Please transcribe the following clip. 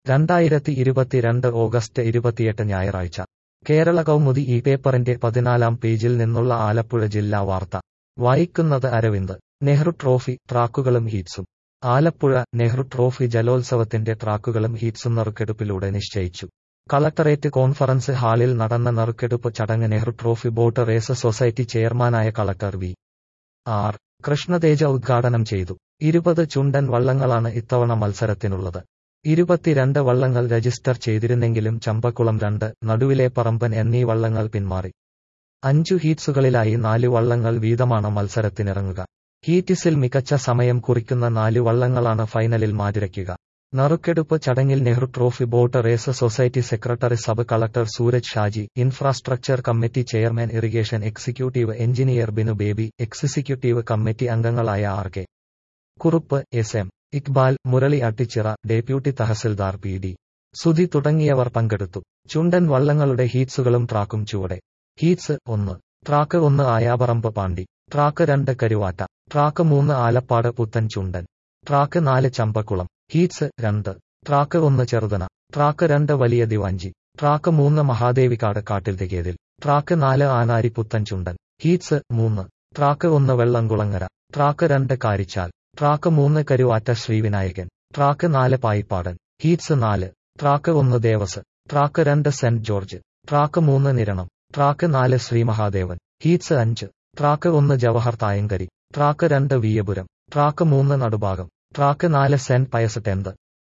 രണ്ടായിരത്തി ഇരുപത്തിരണ്ട് ഓഗസ്റ്റ് ഇരുപത്തിയെട്ട് ഞായറാഴ്ച കേരള കൗമുദി ഈ പേപ്പറിന്റെ പതിനാലാം പേജിൽ നിന്നുള്ള ആലപ്പുഴ ജില്ലാ വാർത്ത വായിക്കുന്നത് അരവിന്ദ് നെഹ്റു ട്രോഫി ട്രാക്കുകളും ഹീറ്റ്സും ആലപ്പുഴ നെഹ്റു ട്രോഫി ജലോത്സവത്തിന്റെ ട്രാക്കുകളും ഹീറ്റ്സും നറുക്കെടുപ്പിലൂടെ നിശ്ചയിച്ചു കളക്ടറേറ്റ് കോൺഫറൻസ് ഹാളിൽ നടന്ന നറുക്കെടുപ്പ് ചടങ്ങ് Nehru trophy boat race society ചെയർമാനായ കളക്ടർ വി ആർ കൃഷ്ണതേജ ഉദ്ഘാടനം ചെയ്തു ഇരുപത് ചുണ്ടൻ വള്ളങ്ങളാണ് ഇത്തവണ മത്സരത്തിനുള്ളത് ഇരുപത്തിരണ്ട് വള്ളങ്ങൾ രജിസ്റ്റർ ചെയ്തിരുന്നെങ്കിലും ചമ്പക്കുളം രണ്ട് നടുവിലെ പറമ്പൻ എന്നീ വള്ളങ്ങൾ പിന്മാറി അഞ്ചു ഹീറ്റ്സുകളിലായി നാല് വള്ളങ്ങൾ വീതമാണ് മത്സരത്തിനിറങ്ങുക ഹീറ്റിസിൽ മികച്ച സമയം കുറിക്കുന്ന നാല് വള്ളങ്ങളാണ് ഫൈനലിൽ മാറ്റിരയ്ക്കുക നറുക്കെടുപ്പ് ചടങ്ങിൽ Nehru trophy boat race society secretary sub collector Sooraj Shaji infrastructure committee chairman irrigation executive engineer Binu Baby executive committee അംഗങ്ങളായ R K Kurup S M Iqbal Murali Attichira deputy tahsildar P D Sudhi തുടങ്ങിയവർ പങ്കെടുത്തു ചുണ്ടൻ വള്ളങ്ങളുടെ ഹീറ്റ്സുകളും ട്രാക്കും ചുവടെ ഹീറ്റ്സ് ഒന്ന് ട്രാക്ക് ഒന്ന് ആയാപറമ്പ് പാണ്ടി ട്രാക്ക് രണ്ട് കരുവാറ്റ ട്രാക്ക് മൂന്ന് ആലപ്പാട് പുത്തൻ ചുണ്ടൻ ട്രാക്ക് നാല് ചമ്പക്കുളം ഹീറ്റ്സ് രണ്ട് ട്രാക്ക് ഒന്ന് ചെറുതന ട്രാക്ക് രണ്ട് വലിയ ദിവാഞ്ചി ട്രാക്ക് മൂന്ന് മഹാദേവിക്കാട് കാട്ടിൽ തികേതിൽ ട്രാക്ക് നാല് ആനാരി പുത്തൻ ചുണ്ടൻ ഹീറ്റ്സ് മൂന്ന് ട്രാക്ക് ഒന്ന് വെള്ളംകുളങ്ങര ട്രാക്ക് രണ്ട് കാരിച്ചാൽ ട്രാക്ക് മൂന്ന് കരുവാറ്റ ശ്രീവിനായകൻ ട്രാക്ക് നാല് പായിപ്പാടൻ ഹീറ്റ്സ് നാല് ട്രാക്ക് ഒന്ന് ദേവസ് ട്രാക്ക് രണ്ട് സെന്റ് ജോർജ് ട്രാക്ക് മൂന്ന് നിരണം ട്രാക്ക് നാല് ശ്രീമഹാദേവൻ ഹീറ്റ്സ് അഞ്ച് ട്രാക്ക് ഒന്ന് ജവഹർ തായങ്കരി ട്രാക്ക് രണ്ട് വിയപുരം ട്രാക്ക് മൂന്ന് നടുഭാഗം ട്രാക്ക് നാല് സെന്റ് പയസ് ടെന്ത്